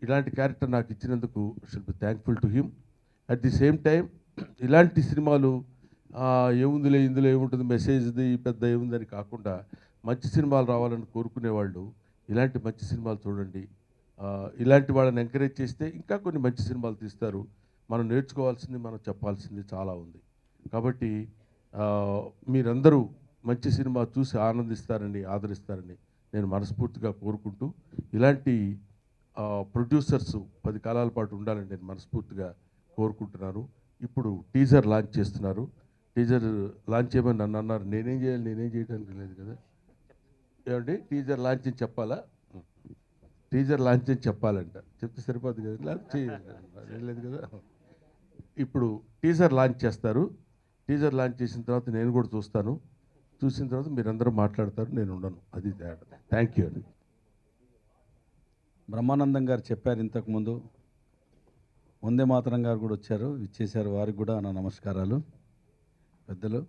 ఇలాంటి క్యారెక్టర్ నాకు ఇచ్చినందుకు should be thankful to him at the same time ఇలాంటి సినిమాలు ఆ, ఏముందిలే ఇందులో ఏముంటుంది మెసేజ్ది పెద్ద ఏముందని కాకుండా మంచి సినిమాలు రావాలని కోరుకునే వాళ్ళు ఇలాంటి మంచి సినిమాలు చూడండి ఆ, ఇలాంటి వాళ్ళని ఎంకరేజ్ చేస్తే ఇంకా కొన్ని మంచి సినిమాలు తీస్తారు మనం నేర్చుకోవాల్సింది మనం చెప్పాల్సింది చాలా ఉంది కాబట్టి ఆ, మీరందరూ మంచి సినిమా చూసి ఆనందిస్తారని ఆదరిస్తారని నేను మనస్ఫూర్తిగా కోరుకుంటూ ఇలాంటి ప్రొడ్యూసర్స్ పది కాలాల పాటు ఉండాలని నేను మనస్ఫూర్తిగా కోరుకుంటున్నాను ఇప్పుడు టీజర్ లాంచ్ చేస్తున్నారు టీజర్ లాంచ్ చేయమని నన్ను అన్నారు నేనేం చేయాలి నేనేం చేయడానికి లేదు కదా ఏమండి టీజర్ లాంచ్ అని చెప్పాలా టీజర్ లాంచ్ అని చెప్పాలంట చెప్తే సరిపోదు కదా లేదు చేయాలి ఏం లేదు కదా ఇప్పుడు టీజర్ లాంచ్ చేస్తారు టీజర్ లాంచ్ చేసిన తర్వాత నేను కూడా చూస్తాను చూసిన తర్వాత మీరందరూ మాట్లాడతారు నేను ఉండను అది తేడా థ్యాంక్ యూ అండి బ్రహ్మానందం గారు చెప్పారు ఇంతకుముందు వందే మాతరం గారు కూడా వచ్చారు ఇచ్చేశారు వారికి కూడా నా నమస్కారాలు పెద్దలు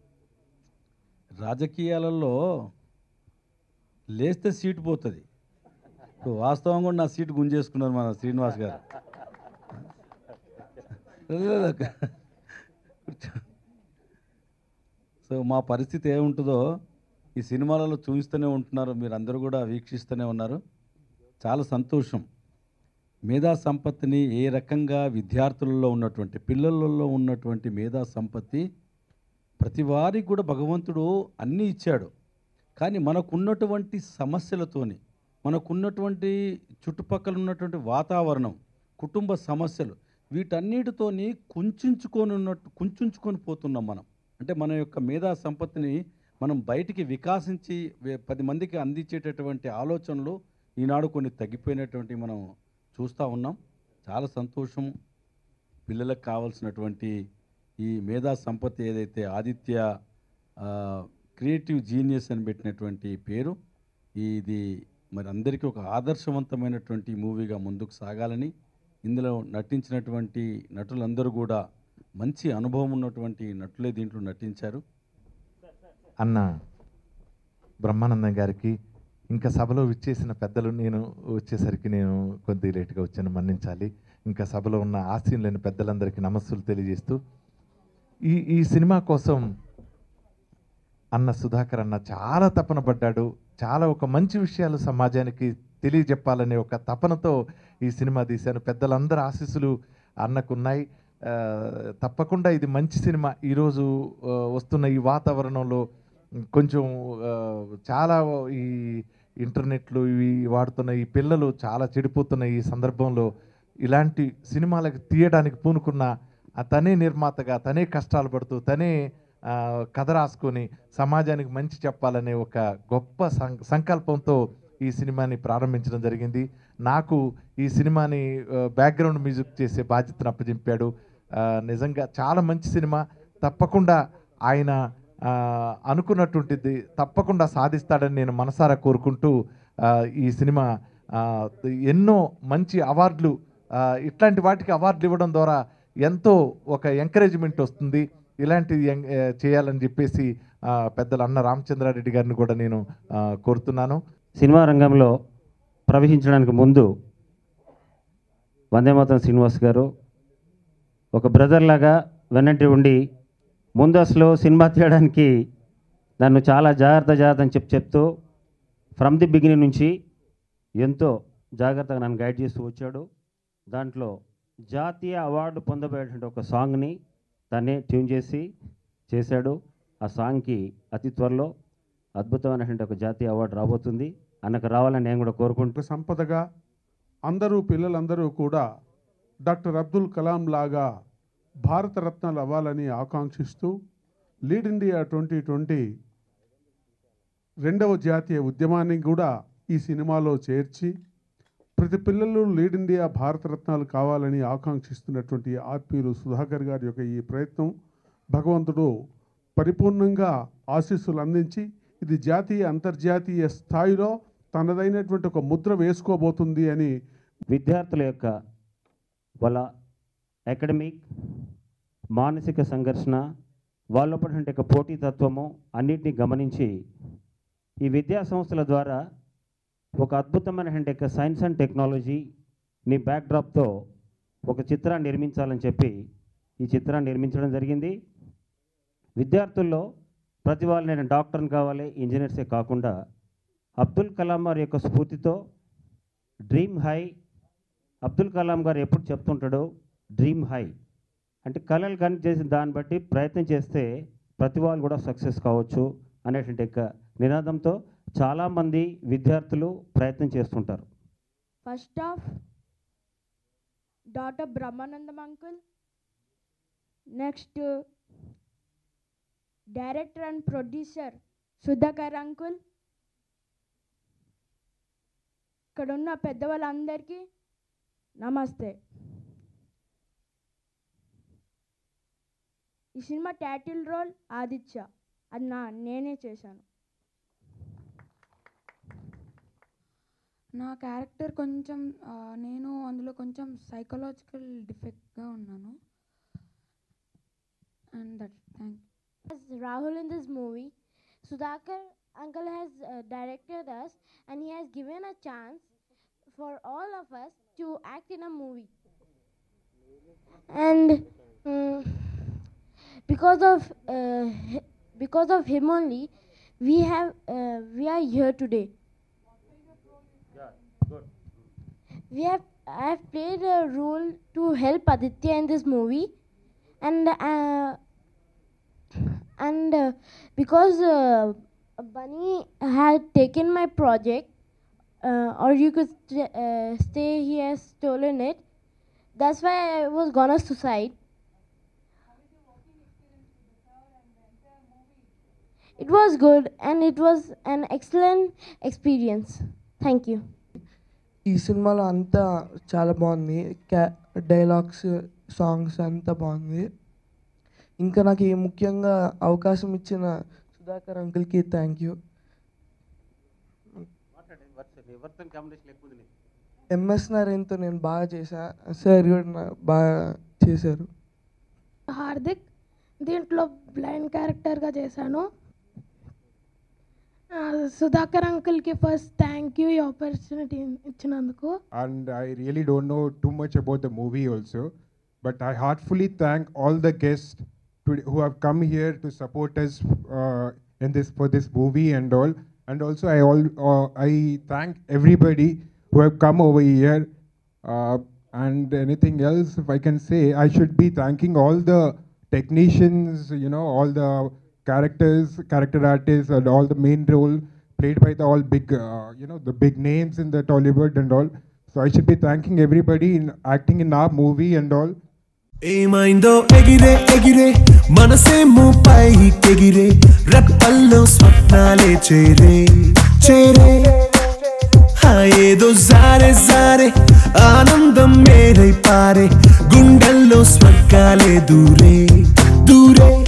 రాజకీయాలలో లేస్తే సీటు పోతుంది ఇప్పుడు వాస్తవం కూడా నా సీటు గుంజేసుకున్నారు మన శ్రీనివాస్ గారు కూర్చో. సో మా పరిస్థితి ఏముంటుందో ఈ సినిమాలలో చూపిస్తూనే ఉంటున్నారు మీరు అందరూ కూడా వీక్షిస్తూనే ఉన్నారు చాలా సంతోషం మేధా సంపత్తిని ఏ రకంగా విద్యార్థులలో ఉన్నటువంటి పిల్లలలో ఉన్నటువంటి మేధా సంపత్తి ప్రతి వారికి కూడా భగవంతుడు అన్నీ ఇచ్చాడు కానీ మనకున్నటువంటి సమస్యలతోని మనకున్నటువంటి చుట్టుపక్కల ఉన్నటువంటి వాతావరణం కుటుంబ సమస్యలు వీటన్నిటితోని కుంచుకొని ఉన్నట్టు కుంచుకొని పోతున్నాం మనం అంటే మన యొక్క మేధా సంపత్తిని మనం బయటికి వికాసించి వే- పది మందికి అందించేటటువంటి ఆలోచనలు ఈనాడు కొన్ని తగ్గిపోయినటువంటి మనం చూస్తూ ఉన్నాం చాలా సంతోషం పిల్లలకు కావాల్సినటువంటి ఈ మేధా సంపత్తి ఏదైతే ఆదిత్య ఆ, క్రియేటివ్ జీనియస్ అని పెట్టినటువంటి పేరు ఇది మరి అందరికీ ఒక ఆదర్శవంతమైనటువంటి మూవీగా ముందుకు సాగాలని ఇందులో నటించినటువంటి నటులందరూ కూడా మంచి అనుభవం ఉన్నటువంటి నటులే దీంట్లో నటించారు అన్న బ్రహ్మానందం గారికి ఇంకా సభలో విచ్చేసిన పెద్దలు నేను వచ్చేసరికి నేను కొద్ది లేటుగా వచ్చాను మన్నించాలి ఇంకా సభలో ఉన్న ఆశీనులైన పెద్దలందరికీ నమస్సులు తెలియజేస్తూ ఈ ఈ సినిమా కోసం అన్న సుధాకర్ అన్న చాలా తపన పడ్డాడు చాలా ఒక మంచి విషయాలు సమాజానికి తెలియజెప్పాలనే ఒక తపనతో ఈ సినిమా తీశాను పెద్దలందరి ఆశీస్సులు అన్నకున్నాయి ఆ, తప్పకుండా ఇది మంచి సినిమా ఈరోజు ఆ, వస్తున్న ఈ వాతావరణంలో కొంచెం ఆ, చాలా ఈ ఇంటర్నెట్లు ఇవి వాడుతున్న ఈ పిల్లలు చాలా చెడిపోతున్న ఈ సందర్భంలో ఇలాంటి సినిమాలకు తీయడానికి పూనుకున్న ఆ తనే నిర్మాతగా తనే కష్టాలు పడుతూ తనే ఆ, కథ రాసుకొని సమాజానికి మంచి చెప్పాలనే ఒక గొప్ప సం సంకల్పంతో ఈ సినిమాని ప్రారంభించడం జరిగింది నాకు ఈ సినిమాని బ్యాక్గ్రౌండ్ మ్యూజిక్ చేసే బాధ్యతను అప్పచెప్పాడు ఆ, నిజంగా చాలా మంచి సినిమా తప్పకుండా ఆయన ఆ, అనుకున్నటువంటిది తప్పకుండా సాధిస్తాడని నేను మనసారా కోరుకుంటూ ఆ, ఈ సినిమా ఆ, ఎన్నో మంచి అవార్డులు ఆ, ఇట్లాంటి వాటికి అవార్డులు ఇవ్వడం ద్వారా ఎంతో ఒక ఎంకరేజ్మెంట్ వస్తుంది ఇలాంటిది ఎం- ఏ, చేయాలని చెప్పేసి ఆ, పెద్దలు అన్న రామచంద్రారెడ్డి గారిని కూడా నేను ఆ, కోరుతున్నాను సినిమా రంగంలో ప్రవహించడానికి ముందు వందేమాతం శ్రీనివాస్ గారు ఒక బ్రదర్ లాగా వెనంటి ఉండి ముందు అసలు సినిమా తీయడానికి నన్ను చాలా జాగ్రత్త జాగ్రత్త అని చెప్పి చెప్తూ ఫ్రమ్ ది బిగినింగ్ నుంచి ఎంతో జాగ్రత్తగా నన్ను గైడ్ చేస్తూ వచ్చాడు దాంట్లో జాతీయ అవార్డు పొందబోయేటువంటి ఒక సాంగ్ని తనే ట్యూన్ చేసి చేశాడు ఆ సాంగ్కి అతి త్వరలో అద్భుతమైనటువంటి ఒక జాతీయ అవార్డు రాబోతుంది అన్నకు రావాలని నేను కూడా కోరుకుంటూ ఒక సంపదగా అందరూ పిల్లలందరూ కూడా డాక్టర్ అబ్దుల్ కలాం లాగా భారతరత్నాలు అవ్వాలని ఆకాంక్షిస్తూ లీడ్ ఇండియా ట్వంటీ ట్వంటీ రెండవ జాతీయ ఉద్యమాన్ని కూడా ఈ సినిమాలో చేర్చి ప్రతి పిల్లలు లీడ్ ఇండియా భారతరత్నాలు కావాలని ఆకాంక్షిస్తున్నటువంటి ఆత్మీయులు సుధాకర్ గారి యొక్క ఈ ప్రయత్నం భగవంతుడు పరిపూర్ణంగా ఆశీస్సులు అందించి ఇది జాతీయ అంతర్జాతీయ స్థాయిలో తనదైనటువంటి ఒక ముద్ర వేసుకోబోతుంది అని విద్యార్థుల యొక్క వాళ్ళ అకాడమిక్ మానసిక సంఘర్షణ వాళ్ళ పడినటువంటి యొక్క పోటీతత్వము అన్నిటిని గమనించి ఈ విద్యా సంస్థల ద్వారా ఒక అద్భుతమైనటువంటి యొక్క సైన్స్ అండ్ టెక్నాలజీ నీ బ్యాక్డ్రాప్తో ఒక చిత్రాన్ని నిర్మించాలని చెప్పి ఈ చిత్రాన్ని నిర్మించడం జరిగింది విద్యార్థుల్లో ప్రతి వాళ్ళు నేను డాక్టర్ని కావాలి ఇంజనీర్సే కాకుండా అబ్దుల్ కలాం గారి యొక్క స్ఫూర్తితో డ్రీమ్ హై అబ్దుల్ కలాం గారు ఎప్పుడు చెప్తుంటాడో డ్రీమ్ హై అంటే కళలు కని చేసిన దాన్ని బట్టి ప్రయత్నం చేస్తే ప్రతి వాళ్ళు కూడా సక్సెస్ కావచ్చు అనేటువంటి యొక్క నినాదంతో చాలామంది విద్యార్థులు ప్రయత్నం చేస్తుంటారు First off, Dr. Brahmanandam uncle. Next, uh, director and producer Sudhakar uncle ఇక్కడ ఉన్న పెద్దవాళ్ళందరికీ నమస్తే ఈ సినిమా టైటిల్ రోల్ ఆదిత్య అది నా నేనే చేశాను నా క్యారెక్టర్ కొంచెం ఆ, నేను అందులో కొంచెం సైకలాజికల్ డిఫెక్ట్గా ఉన్నాను and that thank as Rahul in this movie. Sudhakar uncle has uh, directed us and he has given a chance for all of us to act in a movie. And mm, because of uh, hi- because of him only, we have uh, we are here today. We have I have played a role to help Aditya in this movie, and. Uh, and uh, because uh, Bunny had taken my project, uh, or you could st- uh, say he has stolen it. That's why I was gonna suicide. It was good and it was an excellent experience. Thank you. ఈ సినిమాలో అంతా చాలా బాగుంది క్యా dialogues songs అంతా బాగుంది ఇంకా నాకు ఈ ముఖ్యంగా అవకాశం ఇచ్చిన సుధాకర్ అంకుల్కి థ్యాంక్ యూ ఎంఎస్ నరేన్తో నేను బాగా చేశా సార్ కూడా నా- బాగా చేశారు హార్దిక్ దీంట్లో బ్లైండ్ క్యారెక్టర్గా చేశాను ఆ, సుధాకర్ అంకుల్కి ఫస్ట్ థ్యాంక్ యూ ఈ ఆపర్చునిటీ ఇచ్చినందుకు and I really don't know too much about the movie also. But I heartfully thank all the guests to, who have come here to support us uh, in this for this movie and all. And also I all uh, I thank everybody who have come over here. Uh, and anything else, if I can say, I should be thanking all the technicians, you know, all the characters, character artists, and all the main role played by the all big, uh, you know, the big names in the Tollywood and all. So I should be thanking everybody in acting in our movie and all. ఏమైందో ఎగిరే ఎగిరే మనసేమో పైకెగిరే రెప్పల్లో స్వప్నాలే చేరే చేరే ఆ ఏదో జారే జారే ఆనందం మేరై పారే గుండెల్లో స్వర్గాలే దూరే దూరే